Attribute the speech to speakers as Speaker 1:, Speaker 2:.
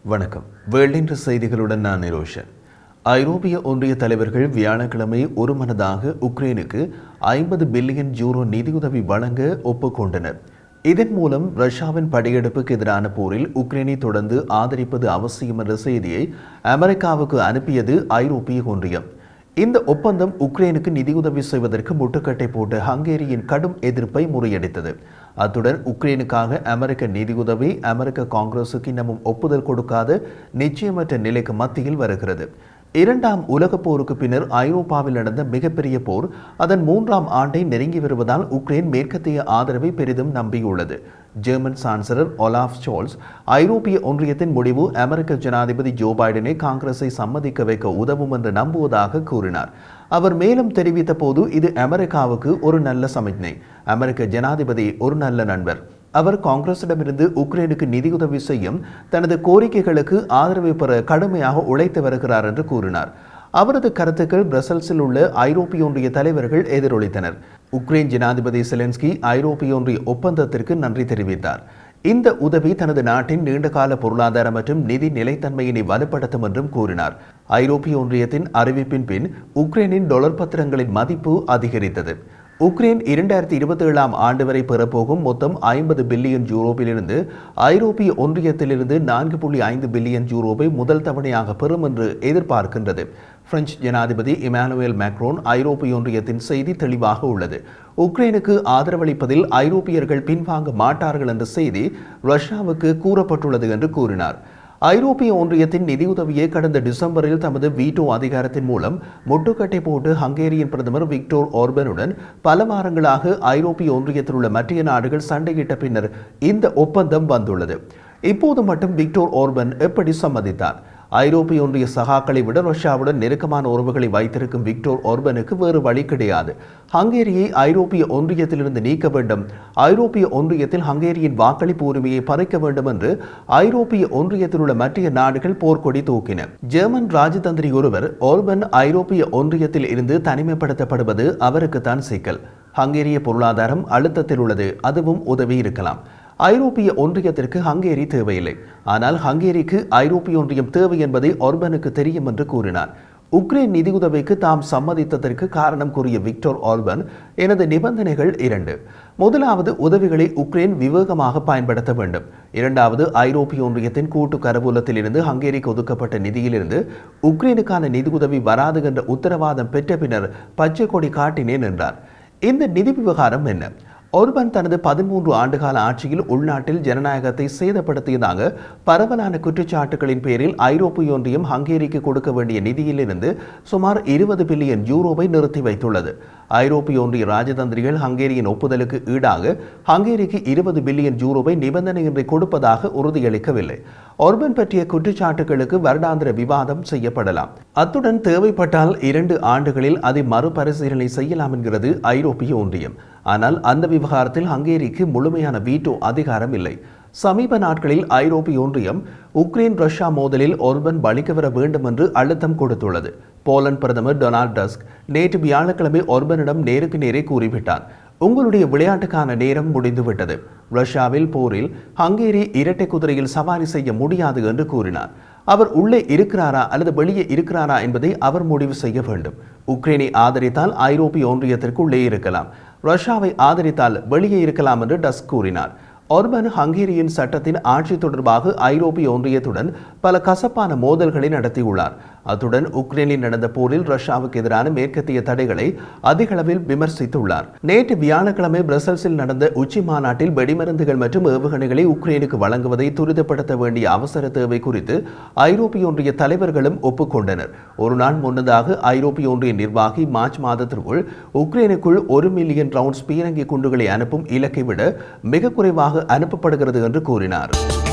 Speaker 1: வணக்கம் வேள்டின்ற செய்திகளுடன் நான் நிரோஷன் ஐரோப்பிய ஒன்றிய தலைவர்கள் வியாழக்கிழமை ஒருமனதாக உக்ரைனுக்கு ஐம்பது பில்லியன் யூரோ நிதியுதவி வழங்க ஒப்புக்கொண்டனர் இதன் மூலம் ரஷ்யாவின் படையெடுப்புக்கு எதிரான போரில் உக்ரைனை தொடர்ந்து ஆதரிப்பது அவசியம் என்ற செய்தியை அமெரிக்காவுக்கு அனுப்பியது ஐரோப்பிய ஒன்றியம் இந்த ஒப்பந்தம் உக்ரைனுக்கு நிதியுதவி செய்வதற்கு முட்டுக்கட்டை போட்ட ஹங்கேரியின் கடும் எதிர்ப்பை முறியடித்தது அத்துடன் உக்ரைனுக்காக அமெரிக்க நிதியுதவி அமெரிக்க காங்கிரசுக்கு இன்னமும் ஒப்புதல் கொடுக்காத நிச்சயமற்ற நிலைக்கு மத்தியில் வருகிறது இரண்டாம் உலகப் போருக்கு பின்னர் ஐரோப்பாவில் நடந்த மிகப்பெரிய போர் அதன் மூன்றாம் ஆண்டை நெருங்கி வருவதால் உக்ரைன் மேற்கத்திய ஆதரவை பெரிதும் நம்பியுள்ளது ஜெர்மன் சான்சலர் ஒலாஃப் சோல்ஸ் ஐரோப்பிய ஒன்றியத்தின் முடிவு அமெரிக்க ஜனாதிபதி ஜோ பைடனை காங்கிரஸை சம்மதிக்க வைக்க உதவும் என்று நம்புவதாக கூறினார் அவர் மேலும் தெரிவித்த போது இது அமெரிக்காவுக்கு ஒரு நல்ல சமிக்ஞை அமெரிக்க ஜனாதிபதி ஒரு நல்ல நண்பர் அவர் காங்கிரசிடமிருந்து உக்ரைனுக்கு நிதியுதவி செய்யும் தனது கோரிக்கைகளுக்கு ஆதரவு பெற கடுமையாக உழைத்து வருகிறார் என்று கூறினார் அவரது கருத்துக்கள் பிரசல்ஸில் உள்ள ஐரோப்பிய ஒன்றிய தலைவர்கள் எதிரொலித்தனர் உக்ரைன் ஜனாதிபதி செலன்ஸ்கி ஐரோப்பிய ஒன்றிய ஒப்பந்தத்திற்கு நன்றி தெரிவித்தார் இந்த உதவி தனது நாட்டின் நீண்டகால பொருளாதார மற்றும் நிதி நிலைத்தன்மையினை வலுப்படுத்தும் என்றும் கூறினார் ஐரோப்பிய ஒன்றியத்தின் அறிவிப்பின் பின் உக்ரைனின் டொலர் பத்திரங்களின் மதிப்பு அதிகரித்தது உக்ரைன் இரண்டாயிரத்தி இருபத்தி ஏழாம் ஆண்டு வரை பெறப்போகும் மொத்தம் ஐம்பது பில்லியன் யூரோப்பிலிருந்து ஐரோப்பிய ஒன்றியத்திலிருந்து நான்கு புள்ளி ஐந்து பில்லியன் யூரோவை முதல் தவணையாக பெறும் என்று எதிர்பார்க்கின்றது பிரெஞ்சு ஜனாதிபதி இமானுவேல் மேக்ரோன் ஐரோப்பிய ஒன்றியத்தின் செய்தி தெளிவாக உள்ளது உக்ரைனுக்கு ஆதரவளிப்பதில் ஐரோப்பியர்கள் பின்வாங்க மாட்டார்கள் என்ற செய்தி ரஷ்யாவுக்கு கூறப்பட்டுள்ளது என்று கூறினார் ஐரோப்பிய ஒன்றியத்தின் நிதியுதவியை கடந்த டிசம்பரில் தமது வீட்டோ அதிகாரத்தின் மூலம் முட்டுக்கட்டை போட்டு ஹங்கேரியின் பிரதமர் விக்டோர் ஓர்பனுடன் பல வாரங்களாக ஐரோப்பிய ஒன்றியத்தில் உள்ள மற்ற நாடுகள் சண்டையிட்ட பின்னர் இந்த ஒப்பந்தம் வந்துள்ளது இப்போது மட்டும் விக்டோர் ஓர்பன் எப்படி சம்மதித்தார் ஐரோப்பிய ஒன்றிய சகாக்களை விட ரஷ்யாவுடன் நெருக்கமான உறவுகளை வைத்திருக்கும் விக்டோர் ஓர்பனுக்கு வேறு வழி கிடையாது ஹங்கேரியை ஐரோப்பிய ஒன்றியத்திலிருந்து நீக்க வேண்டும் ஐரோப்பிய ஒன்றியத்தில் ஹங்கேரியின் வாக்களிப்பு உரிமையை பறிக்க வேண்டும் என்று ஐரோப்பிய ஒன்றியத்தில் உள்ள மற்ற நாடுகள் போர்க்கொடி தூக்கின ஜெர்மன் ராஜதந்திரி ஒருவர் ஓர்பன் ஐரோப்பிய ஒன்றியத்தில் இருந்து தனிமைப்படுத்தப்படுவது அவருக்குத்தான் சிக்கல் ஹங்கேரிய பொருளாதாரம் அழுத்தத்தில் உள்ளது அதுவும் உதவி இருக்கலாம் ஐரோப்பிய ஒன்றியத்திற்கு ஹங்கேரி தேவையில்லை ஆனால் ஹங்கேரிக்கு ஐரோப்பிய ஒன்றியம் தேவை என்பதை ஒர்பனுக்கு தெரியும் என்று கூறினார் உக்ரைன் நிதியுதவிக்கு தாம் சம்மதித்ததற்கு காரணம் கூறிய விக்டோர் ஆல்பன் எனது நிபந்தனைகள் இரண்டு முதலாவது உதவிகளை உக்ரைன் விவேகமாக பயன்படுத்த வேண்டும் இரண்டாவது ஐரோப்பிய ஒன்றியத்தின் கூட்டு கருவூலத்தில் இருந்து ஹங்கேரிக்கு ஒதுக்கப்பட்ட நிதியிலிருந்து உக்ரைனுக்கான நிதியுதவி வராது என்ற உத்தரவாதம் பெற்ற பின்னர் பச்சை கொடி காட்டினேன் என்றார் இந்த நிதி விவகாரம் என்ன ஒர்பன் தனது பதிமூன்று ஆண்டுகால ஆட்சியில் உள்நாட்டில் ஜனநாயகத்தை சேதப்படுத்தியதாக பரவலான குற்றச்சாட்டுகளின் பேரில் ஐரோப்பிய ஒன்றியம் ஹங்கேரிக்கு கொடுக்க வேண்டிய நிதியிலிருந்து சுமார் இருபது பில்லியன் யூரோவை நிறுத்தி வைத்துள்ளது ஐரோப்பிய ஒன்றிய ராஜதந்திரிகள் ஹங்கேரியின் ஒப்புதலுக்கு ஈடாக ஹங்கேரிக்கு இருபது பில்லியன் யூரோவை நிபந்தனையின்றி கொடுப்பதாக உறுதியளிக்கவில்லை ஒர்பன் பற்றிய குற்றச்சாட்டுகளுக்கு வருடாந்திர விவாதம் செய்யப்படலாம் அத்துடன் தேவைப்பட்டால் இரண்டு ஆண்டுகளில் அதை மறுபரிசீலனை செய்யலாம் என்கிறது ஐரோப்பிய ஒன்றியம் ஆனால் அந்த விவகாரத்தில் ஹங்கேரிக்கு முழுமையான வீட்டோ அதிகாரம் இல்லை சமீப நாட்களில் ஐரோப்பிய ஒன்றியம் உக்ரைன் ரஷ்யா மோதலில் ஒர்பன் பலிக்க வர வேண்டும் என்று அழுத்தம் கொடுத்துள்ளது போலந்து பிரதமர் டொனால்ட் டஸ்க் நேற்று வியாழக்கிழமை ஒர்பனிடம் நேருக்கு நேரே கூறிவிட்டார் உங்களுடைய விளையாட்டுக்கான நேரம் முடிந்துவிட்டது ரஷ்யாவில் போரில் ஹங்கேரி இரட்டை குதிரையில் சவாரி செய்ய முடியாது என்று கூறினார் அவர் உள்ளே இருக்கிறாரா அல்லது வெளியே இருக்கிறாரா என்பதை அவர் முடிவு செய்ய வேண்டும் உக்ரைனை ஆதரித்தால் ஐரோப்பிய ஒன்றியத்திற்குள்ளே இருக்கலாம் ரஷ்யாவை ஆதரித்தால் வெளியே இருக்கலாம் என்று டஸ்க் கூறினார் ஒர்பன் ஹங்கேரியின் சட்டத்தின் ஆட்சி தொடர்பாக ஐரோப்பிய ஒன்றியத்துடன் பல கசப்பான மோதல்களை நடத்தியுள்ளார் அத்துடன் உக்ரைனில் நடந்த போரில் ரஷ்யாவுக்கு எதிரான மேற்கத்திய தடைகளை அதிக அளவில் விமர்சித்துள்ளார் நேற்று வியாழக்கிழமை பிரசல்ஸில் நடந்த உச்சி மாநாட்டில் வெடிமருந்துகள் மற்றும் ஏவுகணைகளை உக்ரைனுக்கு வழங்குவதை துரிதப்படுத்த வேண்டிய அவசர தேவை குறித்து ஐரோப்பிய ஒன்றிய தலைவர்களும் ஒப்புக்கொண்டனர் ஒரு நாள் முன்னதாக ஐரோப்பிய ஒன்றிய நிர்வாகி மார்ச் மாதத்திற்குள் உக்ரைனுக்குள் ஒரு மில்லியன் ரவுண்ட்ஸ் பீரங்கி குண்டுகளை அனுப்பும் இலக்கை விட மிக குறைவாக அனுப்பப்படுகிறது என்று கூறினார்